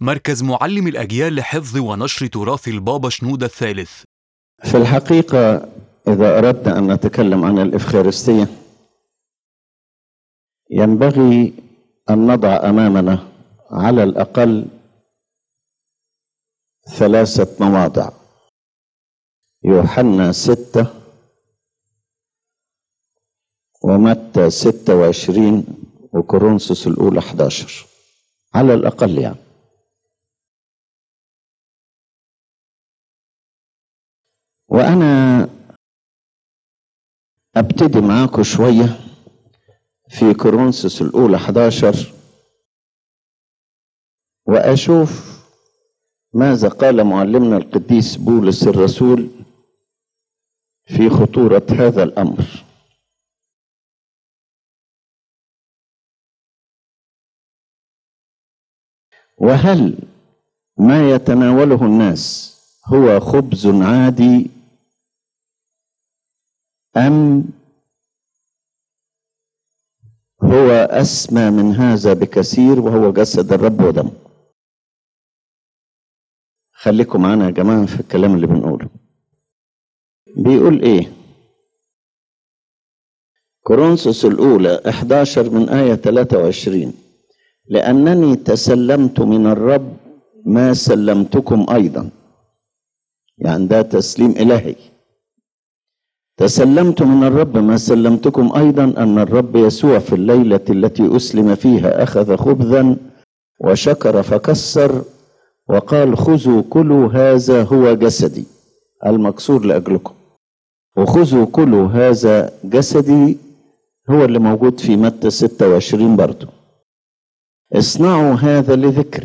مركز معلم الأجيال لحفظ ونشر تراث البابا شنودة الثالث في الحقيقة إذا أردنا أن نتكلم عن الإفخارستية ينبغي أن نضع أمامنا على الأقل ثلاثة مواضع يوحنا ستة ومتى ستة وعشرين وكورنثوس الأولى 11 على الأقل يعني وأنا أبتدي معاكم شوية في كورنثوس الأولى 11 وأشوف ماذا قال معلمنا القديس بولس الرسول في خطورة هذا الأمر وهل ما يتناوله الناس هو خبز عادي أم هو أسمى من هذا بكثير وهو جسد الرب ودمه خليكم معانا يا جماعة في الكلام اللي بنقوله بيقول ايه كورنثوس الأولى 11 من آية 23 لأنني تسلمت من الرب ما سلمتكم أيضا يعني ده تسليم إلهي تسلمت من الرب ما سلمتكم أيضا أن الرب يسوع في الليلة التي أسلم فيها أخذ خبزا وشكر فكسر وقال خذوا كلوا هذا هو جسدي المكسور لأجلكم وخذوا كلوا هذا جسدي هو اللي موجود في متى 26 برضه اصنعوا هذا لذكري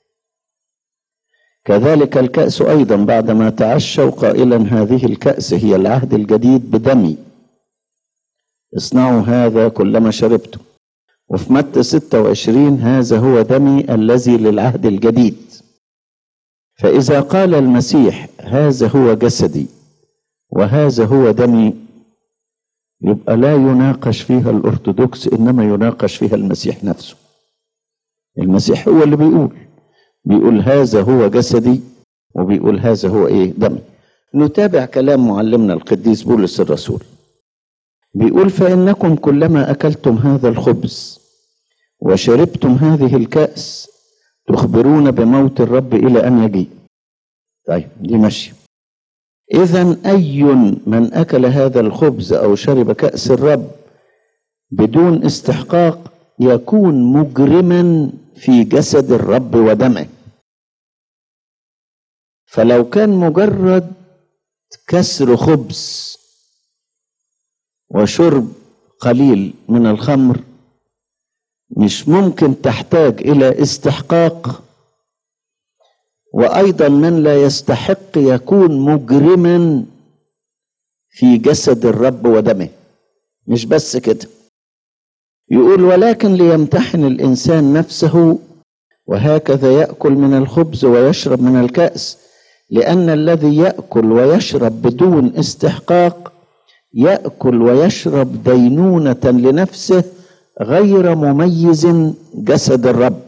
كذلك الكأس أيضا بعدما تعشوا قائلا هذه الكأس هي العهد الجديد بدمي اصنعوا هذا كلما شربتم وفي متى 26 هذا هو دمي الذي للعهد الجديد فإذا قال المسيح هذا هو جسدي وهذا هو دمي يبقى لا يناقش فيها الأرثوذكس إنما يناقش فيها المسيح نفسه المسيح هو اللي بيقول بيقول هذا هو جسدي وبيقول هذا هو ايه دمي نتابع كلام معلمنا القديس بولس الرسول بيقول فإنكم كلما أكلتم هذا الخبز وشربتم هذه الكأس تخبرون بموت الرب إلى أن يجيء طيب دي ماشية إذا أي من أكل هذا الخبز أو شرب كأس الرب بدون استحقاق يكون مجرما في جسد الرب ودمه فلو كان مجرد كسر خبز وشرب قليل من الخمر مش ممكن تحتاج الى استحقاق وايضا من لا يستحق يكون مجرما في جسد الرب ودمه مش بس كده يقول ولكن ليمتحن الانسان نفسه وهكذا ياكل من الخبز ويشرب من الكاس لان الذي ياكل ويشرب بدون استحقاق ياكل ويشرب دينونه لنفسه غير مميز جسد الرب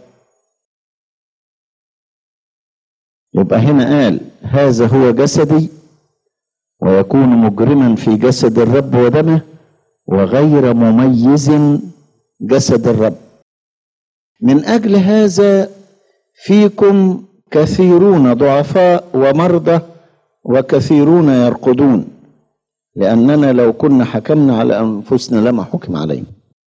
يبقى هنا قال هذا هو جسدي ويكون مجرما في جسد الرب ودمه وغير مميز جسد الرب من اجل هذا فيكم كثيرون ضعفاء ومرضى وكثيرون يرقدون لاننا لو كنا حكمنا على انفسنا لما حكم علينا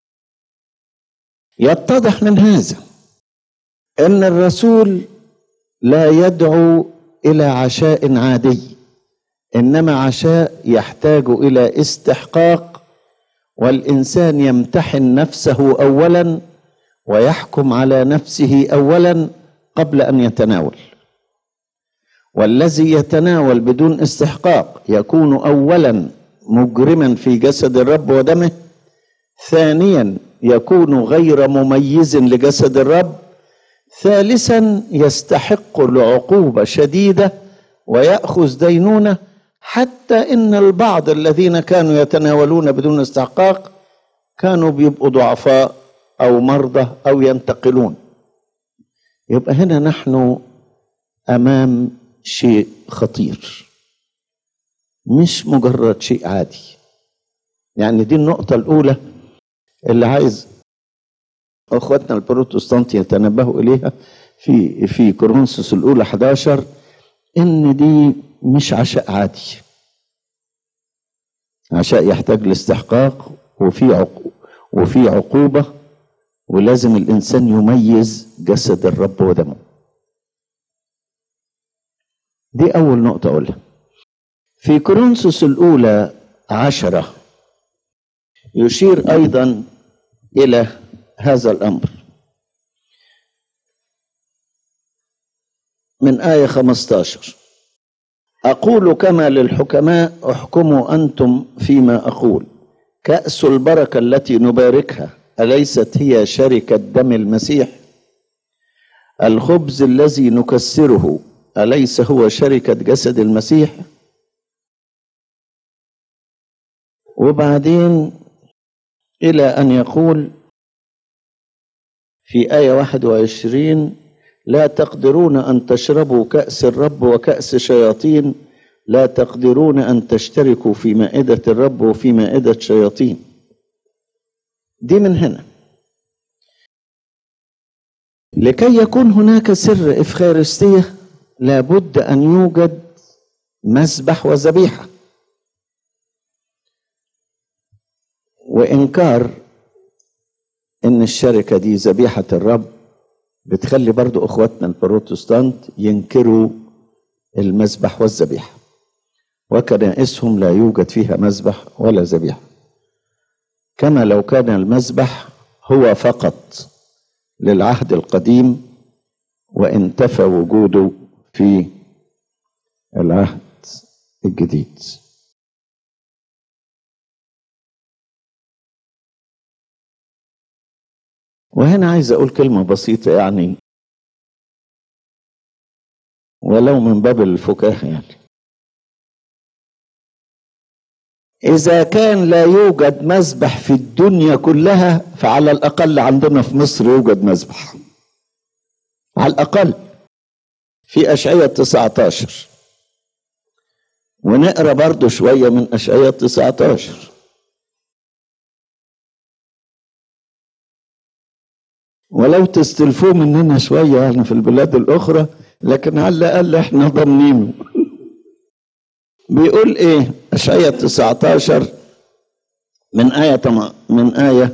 يتضح من هذا ان الرسول لا يدعو الى عشاء عادي انما عشاء يحتاج الى استحقاق والانسان يمتحن نفسه اولا ويحكم على نفسه اولا قبل ان يتناول والذي يتناول بدون استحقاق يكون اولا مجرما في جسد الرب ودمه ثانيا يكون غير مميز لجسد الرب ثالثا يستحق العقوبه شديده وياخذ دينونه حتى ان البعض الذين كانوا يتناولون بدون استحقاق كانوا بيبقوا ضعفاء او مرضى او ينتقلون يبقى هنا نحن امام شيء خطير مش مجرد شيء عادي يعني دي النقطة الأولى اللي عايز اخواتنا البروتستانت يتنبهوا اليها في في كورنثوس الاولى 11 ان دي مش عشاء عادي عشاء يحتاج لاستحقاق وفي عقو وفي عقوبه ولازم الانسان يميز جسد الرب ودمه دي اول نقطه اقولها في كورنثوس الاولى عشره يشير ايضا الى هذا الامر من ايه 15 اقول كما للحكماء احكموا انتم فيما اقول كاس البركه التي نباركها اليست هي شركه دم المسيح الخبز الذي نكسره اليس هو شركه جسد المسيح وبعدين الى ان يقول في آية 21 لا تقدرون أن تشربوا كأس الرب وكأس شياطين لا تقدرون أن تشتركوا في مائدة الرب وفي مائدة شياطين دي من هنا لكي يكون هناك سر إفخارستية لابد أن يوجد مسبح وذبيحة وإنكار ان الشركة دي ذبيحة الرب بتخلي برضو اخواتنا البروتستانت ينكروا المذبح والذبيحة وكنائسهم لا يوجد فيها مذبح ولا ذبيحة كما لو كان المذبح هو فقط للعهد القديم وانتفى وجوده في العهد الجديد وهنا عايز اقول كلمة بسيطة يعني ولو من باب الفكاهة يعني إذا كان لا يوجد مذبح في الدنيا كلها فعلى الأقل عندنا في مصر يوجد مذبح على الأقل في أشعية 19 ونقرا برضو شوية من أشعية 19 ولو تستلفوه مننا شوية يعني في البلاد الأخرى لكن على الأقل إحنا ضامنينه بيقول إيه أشعية 19 من آية تم... من آية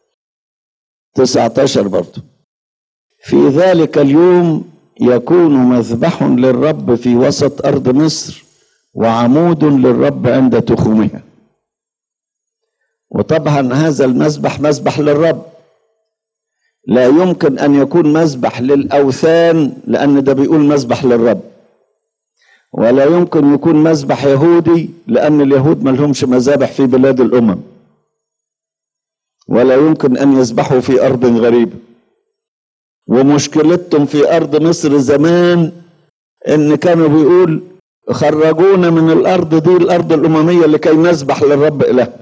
19 برضه في ذلك اليوم يكون مذبح للرب في وسط أرض مصر وعمود للرب عند تخومها وطبعا هذا المذبح مذبح للرب لا يمكن ان يكون مذبح للاوثان لان ده بيقول مذبح للرب ولا يمكن يكون مذبح يهودي لان اليهود ما لهمش مذابح في بلاد الامم ولا يمكن ان يذبحوا في ارض غريبه ومشكلتهم في ارض مصر زمان ان كانوا بيقول خرجونا من الارض دي الارض الامميه لكي نذبح للرب اله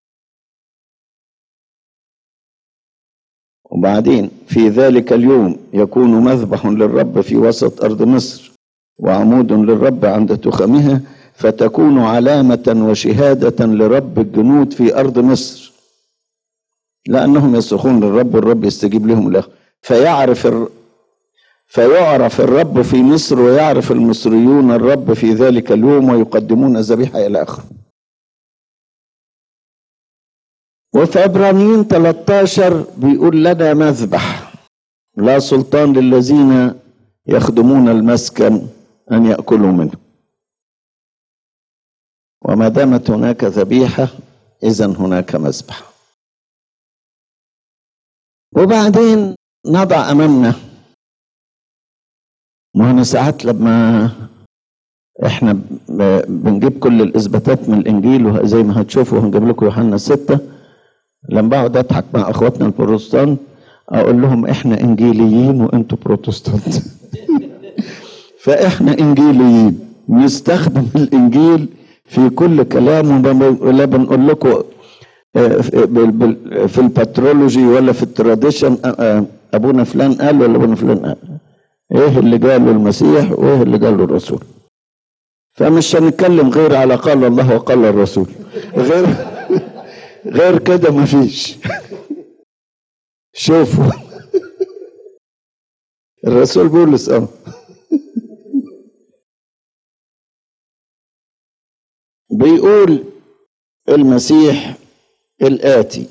وبعدين في ذلك اليوم يكون مذبح للرب في وسط أرض مصر وعمود للرب عند تخمها فتكون علامة وشهادة لرب الجنود في أرض مصر لأنهم يصرخون للرب والرب يستجيب لهم له فيعرف الر... فيعرف الرب في مصر ويعرف المصريون الرب في ذلك اليوم ويقدمون ذبيحة إلى آخره وفي عبرانيين 13 بيقول لنا مذبح لا سلطان للذين يخدمون المسكن ان ياكلوا منه وما دامت هناك ذبيحه اذا هناك مذبح وبعدين نضع امامنا ما انا ساعات لما احنا بنجيب كل الاثباتات من الانجيل وزي ما هتشوفوا هنجيب لكم يوحنا سته لما بقعد اضحك مع اخواتنا البروتستانت اقول لهم احنا انجيليين وانتوا بروتستانت فاحنا انجيليين نستخدم الانجيل في كل كلام ولا بنقول لكم في الباترولوجي ولا في التراديشن ابونا فلان قال ولا ابونا فلان قال ايه اللي قاله المسيح وايه اللي قاله الرسول فمش هنتكلم غير على قال الله وقال الرسول غير غير كده مفيش شوفوا الرسول بولس اه بيقول المسيح الآتي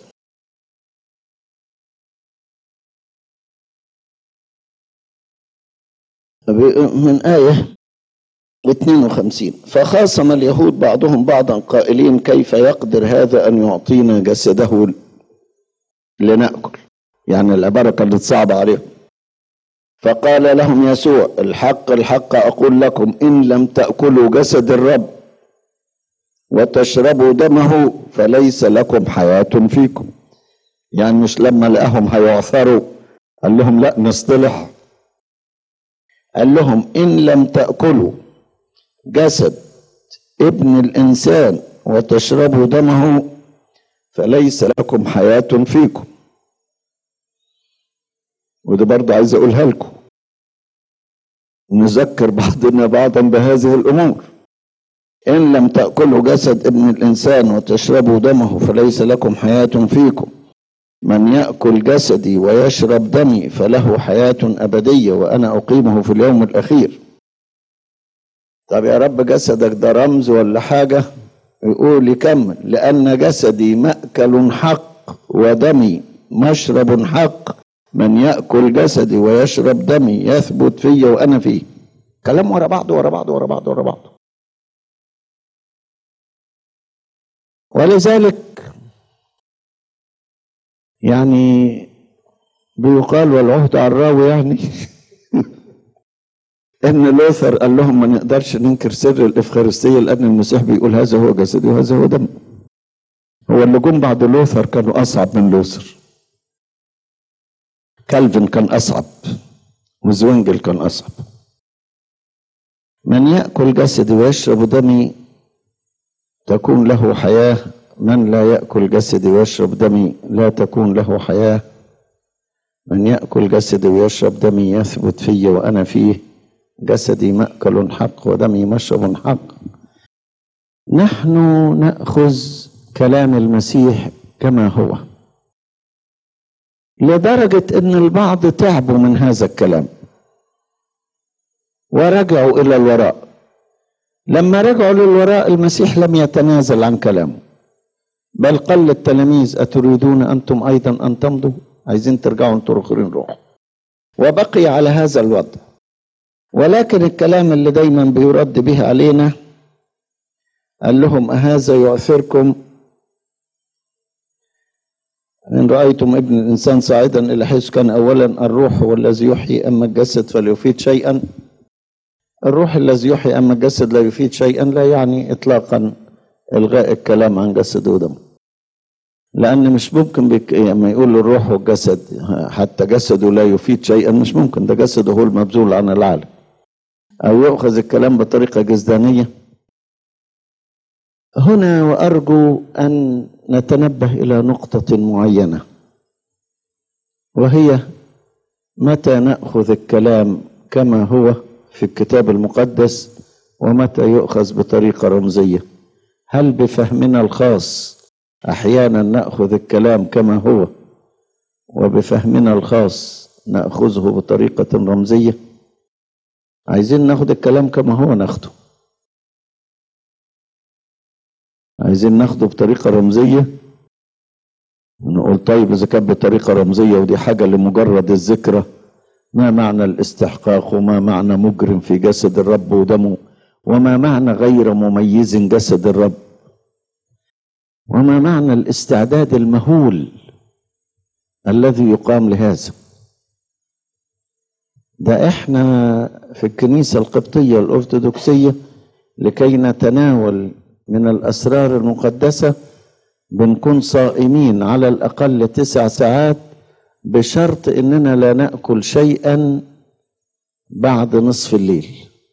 من آية 52 فخاصم اليهود بعضهم بعضا قائلين كيف يقدر هذا أن يعطينا جسده لنأكل يعني العبارة كانت صعبة عليهم فقال لهم يسوع الحق الحق أقول لكم إن لم تأكلوا جسد الرب وتشربوا دمه فليس لكم حياة فيكم يعني مش لما لقاهم هيعثروا قال لهم لا نصطلح قال لهم إن لم تأكلوا جسد ابن الإنسان وتشربوا دمه فليس لكم حياة فيكم ودي برضه عايز أقولها لكم نذكر بعضنا بعضا بهذه الأمور إن لم تأكلوا جسد ابن الإنسان وتشربوا دمه فليس لكم حياة فيكم من يأكل جسدي ويشرب دمي فله حياة أبدية وأنا أقيمه في اليوم الأخير طب يا رب جسدك ده رمز ولا حاجة يقول يكمل لأن جسدي مأكل حق ودمي مشرب حق من يأكل جسدي ويشرب دمي يثبت في وأنا فيه كلام ورا بعضه ورا بعضه ورا بعضه ورا بعضه ولذلك يعني بيقال والعهد على الراوي يعني ان لوثر قال لهم ما نقدرش ننكر سر الافخارستيه لان المسيح بيقول هذا هو جسدي وهذا هو دمي هو اللي جم بعد لوثر كانوا اصعب من لوثر كالفن كان اصعب وزوينجل كان اصعب من ياكل جسدي ويشرب دمي تكون له حياه من لا ياكل جسدي ويشرب دمي لا تكون له حياه من ياكل جسدي ويشرب دمي يثبت في وانا فيه جسدي ماكل حق ودمي مشرب حق نحن ناخذ كلام المسيح كما هو لدرجه ان البعض تعبوا من هذا الكلام ورجعوا الى الوراء لما رجعوا للوراء المسيح لم يتنازل عن كلامه بل قال للتلاميذ أتريدون أنتم أيضا أن تمضوا عايزين ترجعوا انتوا الاخرين روحوا وبقي على هذا الوضع ولكن الكلام اللي دايما بيرد به علينا قال لهم أهذا يؤثركم إن رأيتم ابن الإنسان صاعدا إلى حيث كان أولا الروح هو الذي يحيي أما الجسد فليفيد شيئا الروح الذي يحيي أما الجسد لا يفيد شيئا لا يعني إطلاقا إلغاء الكلام عن جسد ودم لأن مش ممكن بك... لما يقول الروح والجسد حتى جسده لا يفيد شيئا مش ممكن ده جسده هو المبذول عن العالم أو يؤخذ الكلام بطريقة جزدانية هنا وأرجو أن نتنبه إلى نقطة معينة وهي متى نأخذ الكلام كما هو في الكتاب المقدس ومتى يؤخذ بطريقة رمزية هل بفهمنا الخاص أحيانا نأخذ الكلام كما هو وبفهمنا الخاص نأخذه بطريقة رمزية عايزين ناخد الكلام كما هو ناخده عايزين ناخده بطريقة رمزية نقول طيب إذا كانت بطريقة رمزية ودي حاجة لمجرد الذكرى ما معنى الاستحقاق وما معنى مجرم في جسد الرب ودمه وما معنى غير مميز جسد الرب وما معنى الاستعداد المهول الذي يقام لهذا ده احنا في الكنيسة القبطية الأرثوذكسية لكي نتناول من الأسرار المقدسة بنكون صائمين على الأقل تسع ساعات بشرط إننا لا نأكل شيئا بعد نصف الليل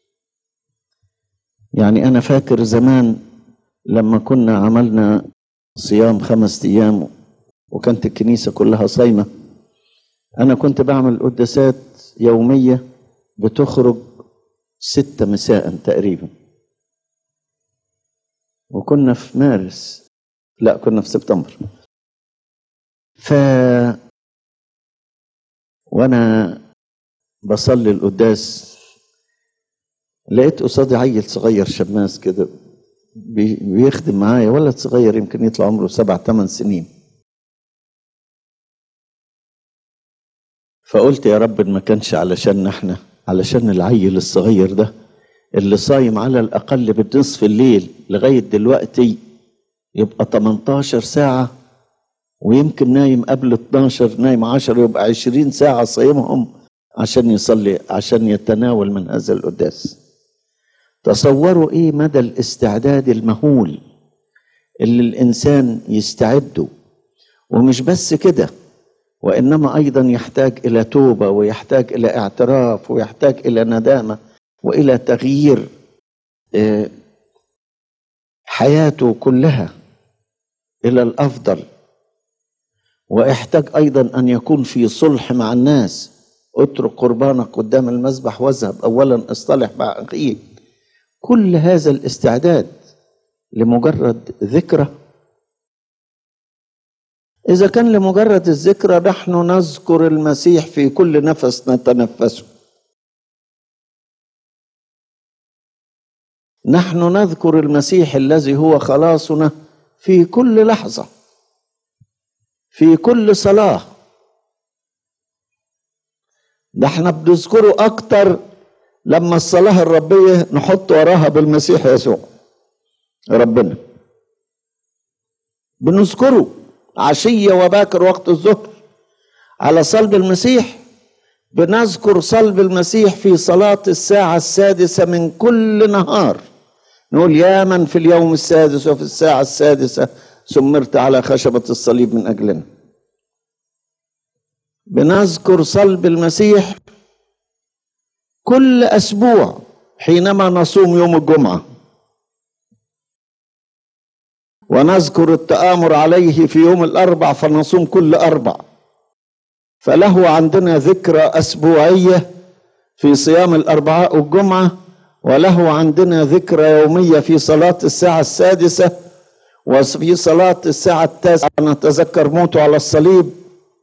يعني أنا فاكر زمان لما كنا عملنا صيام خمس أيام وكانت الكنيسة كلها صايمة أنا كنت بعمل قداسات يومية بتخرج ستة مساء تقريبا وكنا في مارس لا كنا في سبتمبر ف وانا بصلي القداس لقيت قصادي عيل صغير شماس كده بي- بيخدم معايا ولد صغير يمكن يطلع عمره سبع ثمان سنين فقلت يا رب إن ما كانش علشان احنا علشان العيل الصغير ده اللي صايم على الأقل بنصف الليل لغاية دلوقتي يبقى 18 ساعة ويمكن نايم قبل 12 نايم 10 يبقى 20 ساعة صايمهم عشان يصلي عشان يتناول من هذا القداس تصوروا ايه مدى الاستعداد المهول اللي الانسان يستعده ومش بس كده وانما ايضا يحتاج الى توبه ويحتاج الى اعتراف ويحتاج الى ندامه والى تغيير آه، حياته كلها الى الافضل ويحتاج ايضا ان يكون في صلح مع الناس اترك قربانك قدام المذبح واذهب اولا اصطلح مع اخيك كل هذا الاستعداد لمجرد ذكرى اذا كان لمجرد الذكرى نحن نذكر المسيح في كل نفس نتنفسه نحن نذكر المسيح الذي هو خلاصنا في كل لحظه في كل صلاه ده احنا بنذكره اكتر لما الصلاه الربيه نحط وراها بالمسيح يسوع ربنا بنذكره عشيه وباكر وقت الظهر على صلب المسيح بنذكر صلب المسيح في صلاه الساعه السادسه من كل نهار نقول يا من في اليوم السادس وفي الساعه السادسه سمرت على خشبه الصليب من اجلنا بنذكر صلب المسيح كل اسبوع حينما نصوم يوم الجمعه ونذكر التآمر عليه في يوم الأربع فنصوم كل أربع فله عندنا ذكرى أسبوعية في صيام الأربعاء والجمعة وله عندنا ذكرى يومية في صلاة الساعة السادسة وفي صلاة الساعة التاسعة نتذكر موته على الصليب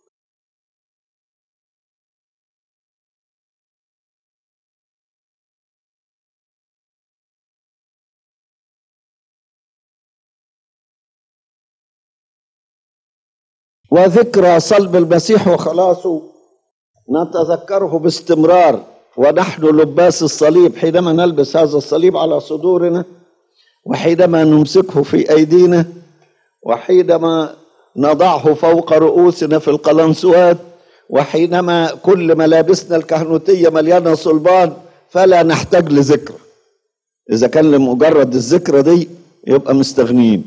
وذكرى صلب المسيح وخلاصه نتذكره باستمرار ونحن لباس الصليب حينما نلبس هذا الصليب على صدورنا وحينما نمسكه في ايدينا وحينما نضعه فوق رؤوسنا في القلنسوات وحينما كل ملابسنا الكهنوتيه مليانه صلبان فلا نحتاج لذكرى اذا كان لمجرد الذكرى دي يبقى مستغنيين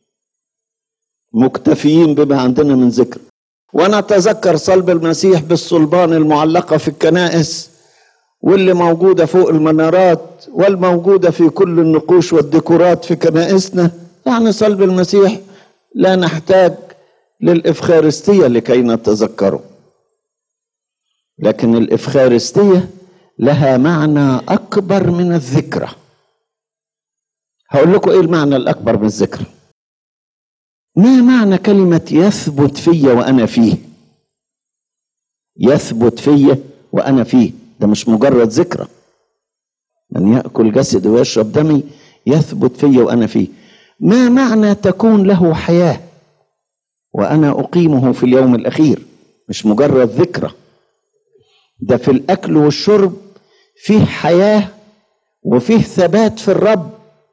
مكتفيين بما عندنا من ذكر ونتذكر صلب المسيح بالصلبان المعلقة في الكنائس واللي موجودة فوق المنارات والموجودة في كل النقوش والديكورات في كنائسنا يعني صلب المسيح لا نحتاج للإفخارستية لكي نتذكره لكن الإفخارستية لها معنى أكبر من الذكرى هقول لكم إيه المعنى الأكبر من الذكرى ما معنى كلمة يثبت في وأنا فيه يثبت في وأنا فيه ده مش مجرد ذكرى من يأكل جسدي ويشرب دمي يثبت في وأنا فيه ما معنى تكون له حياة وأنا أقيمه في اليوم الأخير مش مجرد ذكرى ده في الأكل والشرب فيه حياة وفيه ثبات في الرب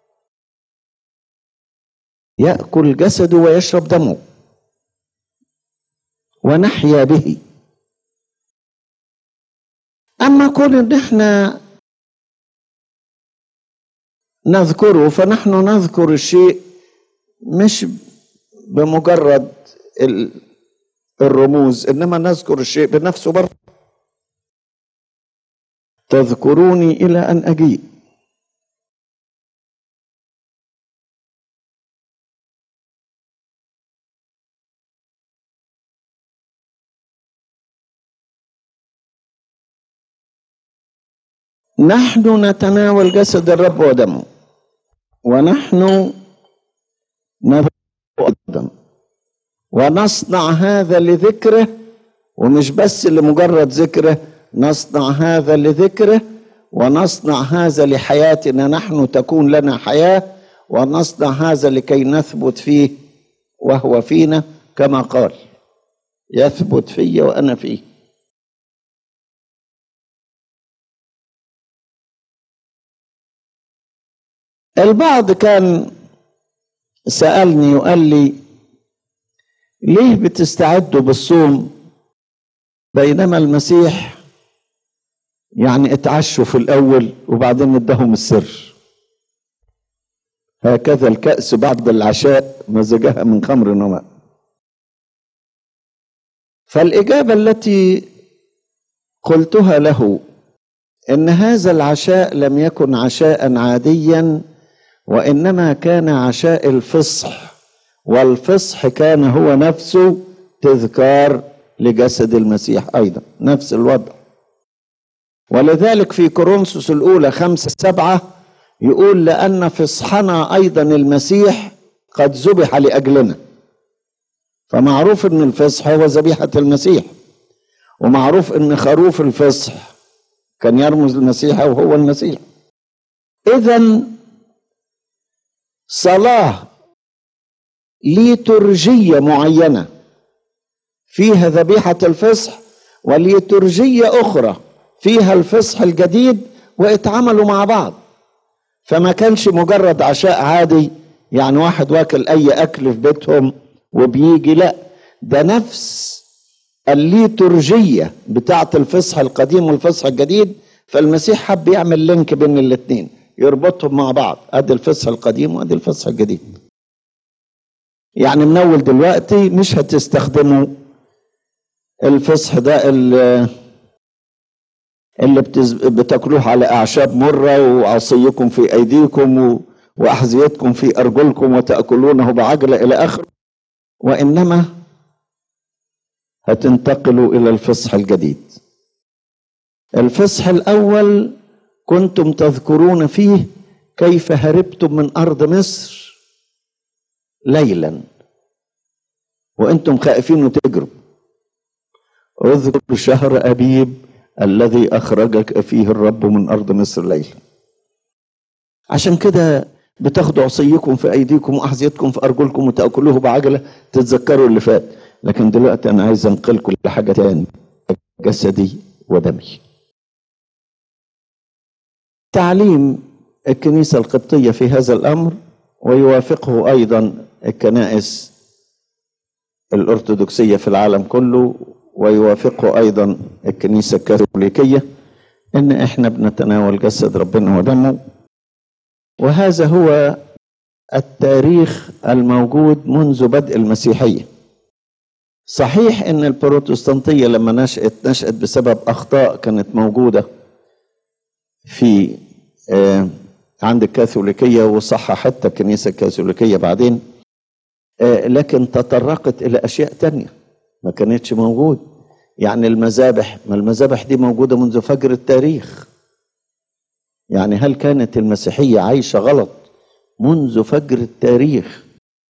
ياكل جسده ويشرب دمه ونحيا به اما كون ان احنا نذكره فنحن نذكر الشيء مش بمجرد الرموز انما نذكر الشيء بنفسه برضه تذكروني الى ان اجيء نحن نتناول جسد الرب ودمه ونحن نذبح أيضا ونصنع هذا لذكره ومش بس لمجرد ذكره نصنع هذا لذكره ونصنع هذا لحياتنا نحن تكون لنا حياه ونصنع هذا لكي نثبت فيه وهو فينا كما قال يثبت في وانا فيه البعض كان سالني وقال لي ليه بتستعدوا بالصوم بينما المسيح يعني اتعشوا في الاول وبعدين اداهم السر هكذا الكأس بعد العشاء مزجها من خمر وماء فالإجابة التي قلتها له إن هذا العشاء لم يكن عشاء عاديا وإنما كان عشاء الفصح والفصح كان هو نفسه تذكار لجسد المسيح أيضا نفس الوضع ولذلك في كورنثوس الأولى خمسة سبعة يقول لأن فصحنا أيضا المسيح قد ذبح لأجلنا فمعروف أن الفصح هو ذبيحة المسيح ومعروف أن خروف الفصح كان يرمز المسيح وهو المسيح إذا صلاة ليترجية معينة فيها ذبيحة الفصح وليترجية أخرى فيها الفصح الجديد واتعملوا مع بعض فما كانش مجرد عشاء عادي يعني واحد واكل اي اكل في بيتهم وبيجي لا ده نفس الليتورجية بتاعة الفصح القديم والفصح الجديد فالمسيح حب يعمل لينك بين الاثنين يربطهم مع بعض ادي الفصح القديم وادي الفصح الجديد يعني من اول دلوقتي مش هتستخدموا الفصح ده اللي اللي بتز... بتاكلوه على اعشاب مره وعصيكم في ايديكم و... واحذيتكم في ارجلكم وتاكلونه بعجله الى اخره وانما هتنتقلوا الى الفصح الجديد الفصح الاول كنتم تذكرون فيه كيف هربتم من ارض مصر ليلا وانتم خائفين وتجروا اذكر شهر ابيب الذي اخرجك فيه الرب من ارض مصر ليلا عشان كده بتاخدوا عصيكم في ايديكم واحذيتكم في ارجلكم وتاكلوه بعجله تتذكروا اللي فات لكن دلوقتي انا عايز انقلكم لحاجه تاني جسدي ودمي تعليم الكنيسه القبطيه في هذا الامر ويوافقه ايضا الكنائس الارثوذكسيه في العالم كله ويوافقه ايضا الكنيسه الكاثوليكيه ان احنا بنتناول جسد ربنا ودمه وهذا هو التاريخ الموجود منذ بدء المسيحيه صحيح ان البروتستانتيه لما نشأت نشأت بسبب اخطاء كانت موجوده في آه عند الكاثوليكيه وصححتها الكنيسه الكاثوليكيه بعدين آه لكن تطرقت الى اشياء تانيه ما كانتش موجود يعني المذابح ما المذابح دي موجوده منذ فجر التاريخ يعني هل كانت المسيحيه عايشه غلط منذ فجر التاريخ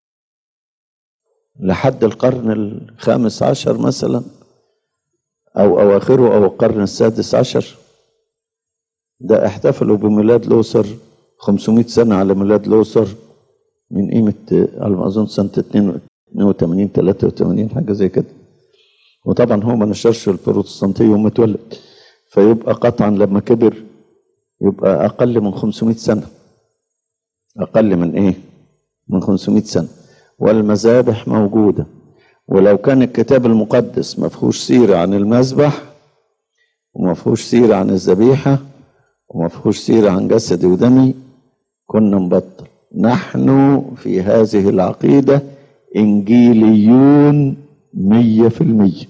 لحد القرن الخامس عشر مثلا او اواخره او القرن السادس عشر ده احتفلوا بميلاد لوثر 500 سنه على ميلاد لوثر من قيمه على ما اظن سنه 82 83 حاجه زي كده وطبعا هو ما نشرش البروتستانتيه يوم اتولد فيبقى قطعا لما كبر يبقى اقل من 500 سنه اقل من ايه من 500 سنه والمذابح موجوده ولو كان الكتاب المقدس ما فيهوش سيره عن المذبح وما فيهوش سيره عن الذبيحه وما فيهوش سيره عن جسدي ودمي كنا نبطل نحن في هذه العقيده انجيليون مية في المية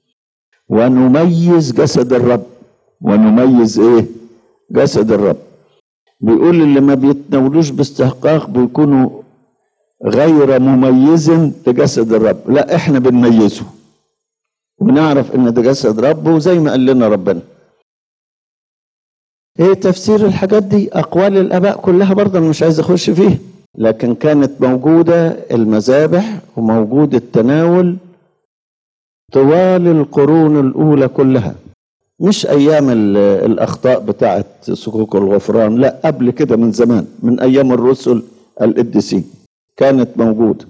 ونميز جسد الرب ونميز ايه جسد الرب بيقول اللي ما بيتناولوش باستحقاق بيكونوا غير مميز لجسد الرب لا احنا بنميزه ونعرف ان ده جسد رب وزي ما قال لنا ربنا ايه تفسير الحاجات دي اقوال الاباء كلها برضه أنا مش عايز اخش فيها لكن كانت موجوده المذابح وموجود التناول طوال القرون الاولى كلها مش ايام ال- الاخطاء بتاعه صكوك الغفران لا قبل كده من زمان من ايام الرسل القديسين كانت موجوده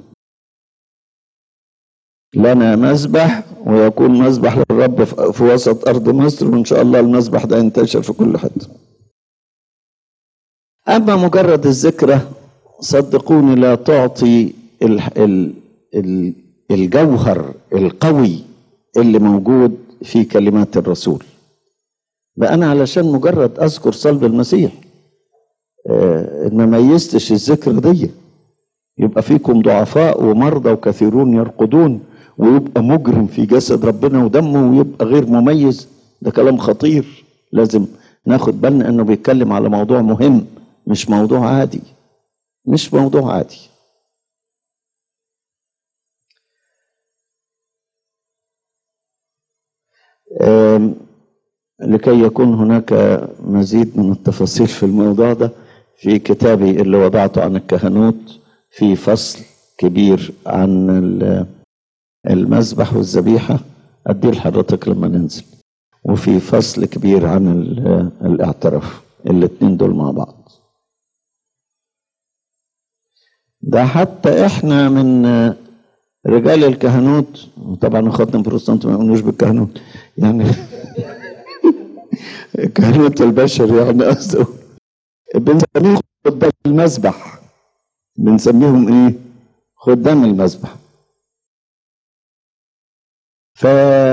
لنا مذبح ويكون مذبح للرب في في وسط ارض مصر وان شاء الله المذبح ده ينتشر في كل حته اما مجرد الذكرى صدقوني لا تعطي ال ال ال الجوهر القوي اللي موجود في كلمات الرسول بقى انا علشان مجرد اذكر صلب المسيح آه، ما ميزتش الذكر دي يبقى فيكم ضعفاء ومرضى وكثيرون يرقدون ويبقى مجرم في جسد ربنا ودمه ويبقى غير مميز ده كلام خطير لازم ناخد بالنا انه بيتكلم على موضوع مهم مش موضوع عادي مش موضوع عادي آم، لكي يكون هناك مزيد من التفاصيل في الموضوع ده في كتابي اللي وضعته عن الكهنوت في فصل كبير عن ال- المذبح والذبيحة أديه لحضرتك لما ننزل وفي فصل كبير عن ال- الاعتراف الاتنين دول مع بعض ده حتى احنا من رجال الكهنوت طبعا اخواتنا البروتستانت ما يؤمنوش بالكهنوت يعني الكهنوت البشر يعني قصده بنسميهم خدام المذبح بنسميهم ايه خدام المذبح ف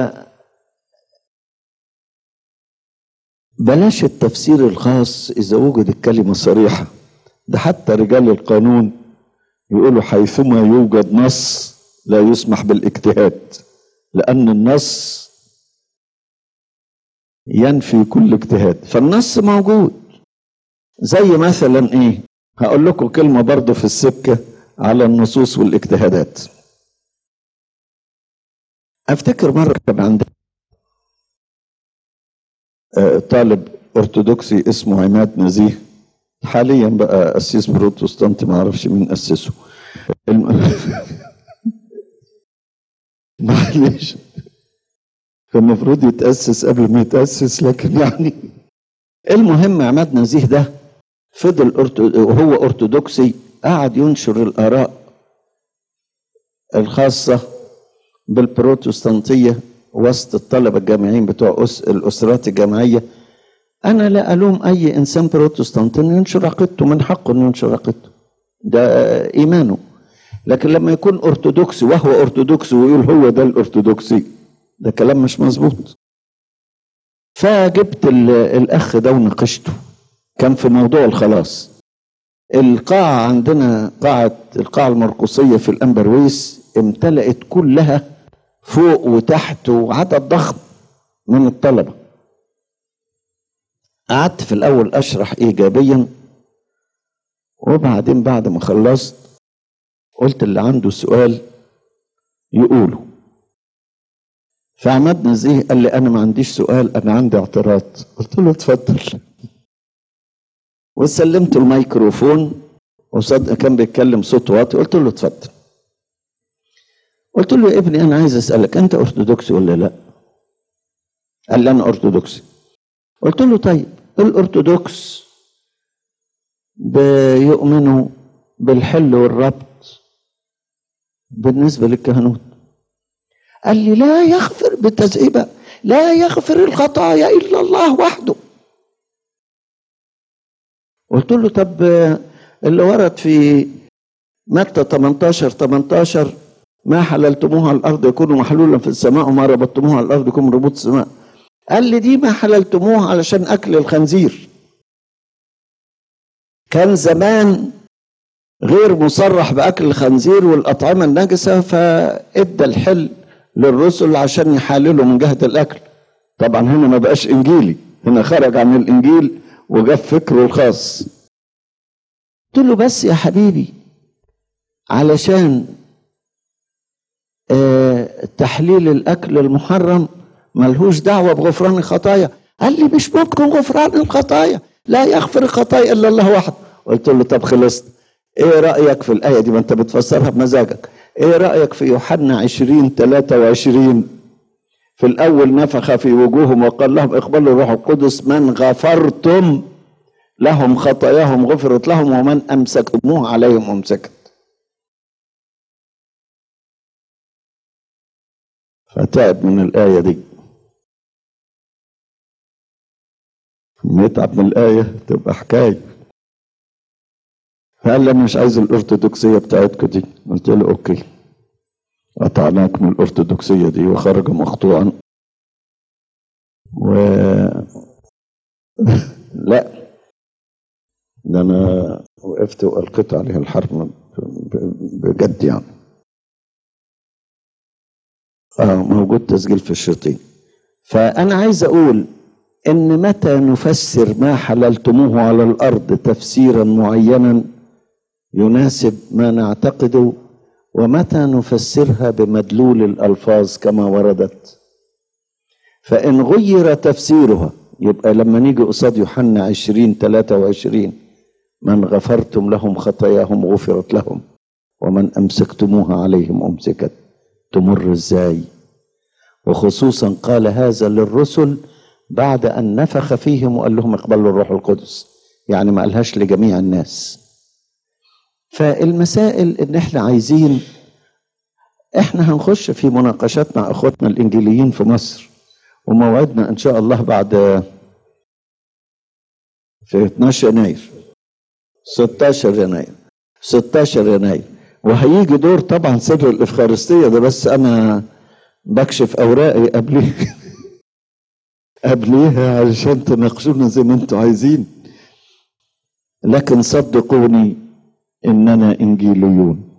بلاش التفسير الخاص اذا وجدت كلمه صريحه ده حتى رجال القانون يقولوا حيثما يوجد نص لا يسمح بالاجتهاد لان النص ينفي كل اجتهاد فالنص موجود زي مثلا ايه هقول لكم كلمه برضه في السكه على النصوص والاجتهادات افتكر مره كان عندي آه، طالب ارثوذكسي اسمه عماد نزيه حاليا بقى قسيس بروتستانتي ما اعرفش مين اسسه الم... معلش كان المفروض يتاسس قبل ما يتاسس لكن يعني المهم عماد نزيه ده فضل أرتو... وهو ارثوذكسي قعد ينشر الاراء الخاصه بالبروتستانتيه وسط الطلبه الجامعيين بتوع أس... الاسرات الجامعيه انا لا الوم اي انسان بروتستانتي انه ينشر عقيدته من حقه انه ينشر عقيدته ده ايمانه لكن لما يكون ارثوذكسي وهو ارثوذكسي ويقول هو ده الارثوذكسي ده كلام مش مظبوط فجبت ال- الاخ ده وناقشته كان في موضوع الخلاص القاعة عندنا قاعة القاعة المرقصية في الأمبرويس امتلأت كلها فوق وتحت وعدد ضخم من الطلبة قعدت في الأول أشرح إيجابيا وبعدين بعد ما خلصت قلت اللي عنده سؤال يقوله فعماد نزيه قال لي أنا ما عنديش سؤال أنا عندي اعتراض قلت له اتفضل وسلمت الميكروفون وصدق كان بيتكلم صوت واطي قلت له اتفضل قلت له يا ابني انا عايز اسالك انت ارثوذكسي ولا لا قال لي انا ارثوذكسي قلت له طيب الارثوذكس بيؤمنوا بالحل والربط بالنسبه للكهنوت قال لي لا يغفر بالتزئيبه لا يغفر الخطايا الا الله وحده قلت له طب اللي ورد في متى 18 18 ما حللتموه على الارض يكون محلولا في السماء وما ربطتموه على الارض يكون ربوط السماء قال لي دي ما حللتموه علشان اكل الخنزير كان زمان غير مصرح باكل الخنزير والاطعمه النجسه فادى الحل للرسل عشان يحللوا من جهه الاكل طبعا هنا ما بقاش انجيلي هنا خرج عن الانجيل وجاب فكره الخاص قلت له بس يا حبيبي علشان آه، تحليل الاكل المحرم ملهوش دعوه بغفران الخطايا قال لي مش ممكن غفران الخطايا لا يغفر الخطايا الا الله وحده قلت له طب خلصت ايه رايك في الايه دي ما انت بتفسرها بمزاجك ايه رايك في يوحنا 20 23 في الاول نفخ في وجوههم وقال لهم اقبلوا الروح القدس من غفرتم لهم خطاياهم غفرت لهم ومن امسكتموه عليهم امسكت فتعب من الايه دي لما يتعب من الآية تبقى حكاية فقال لي أنا مش عايز الأرثوذكسية بتاعتكم دي قلت له أوكي قطعناك من الأرثوذكسية دي وخرج مقطوعا و لا ده أنا وقفت وألقيت عليه الحرب بجد يعني اه موجود تسجيل في الشريطين فأنا عايز أقول ان متى نفسر ما حللتموه على الارض تفسيرا معينا يناسب ما نعتقده ومتى نفسرها بمدلول الالفاظ كما وردت فان غير تفسيرها يبقى لما نيجي قصاد يوحنا عشرين ثلاثة وعشرين من غفرتم لهم خطاياهم غفرت لهم ومن أمسكتموها عليهم أمسكت تمر ازاي وخصوصا قال هذا للرسل بعد أن نفخ فيهم وقال لهم اقبلوا الروح القدس يعني ما قالهاش لجميع الناس فالمسائل ان احنا عايزين احنا هنخش في مناقشات مع اخواتنا الانجيليين في مصر وموعدنا ان شاء الله بعد في 12 يناير 16 يناير 16 يناير وهيجي دور طبعا سر الافخارستيه ده بس انا بكشف اوراقي قبليه قبليها علشان تناقشونا زي ما انتم عايزين لكن صدقوني اننا انجيليون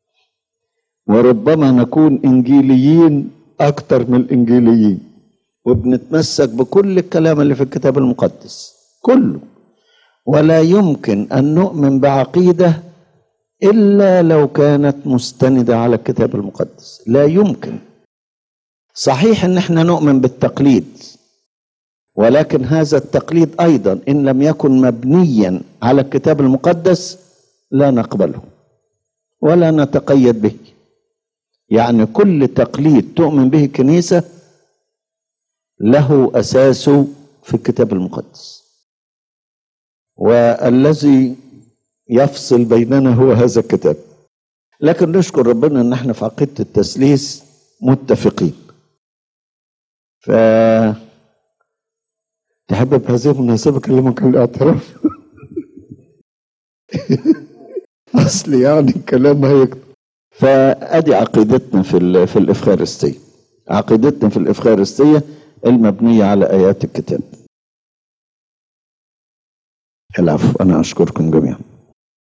وربما نكون انجيليين اكتر من الانجيليين وبنتمسك بكل الكلام اللي في الكتاب المقدس كله ولا يمكن ان نؤمن بعقيده الا لو كانت مستنده على الكتاب المقدس لا يمكن صحيح ان احنا نؤمن بالتقليد ولكن هذا التقليد ايضا ان لم يكن مبنيا على الكتاب المقدس لا نقبله ولا نتقيد به يعني كل تقليد تؤمن به الكنيسه له اساسه في الكتاب المقدس والذي يفصل بيننا هو هذا الكتاب لكن نشكر ربنا ان احنا في عقيده التثليث متفقين ف تحب بهذه المناسبة أكلمك عن الاعتراف أصل يعني الكلام هيكتب فأدي عقيدتنا في في الإفخارستية عقيدتنا في الإفخارستية المبنية على آيات الكتاب العفو أنا أشكركم جميعا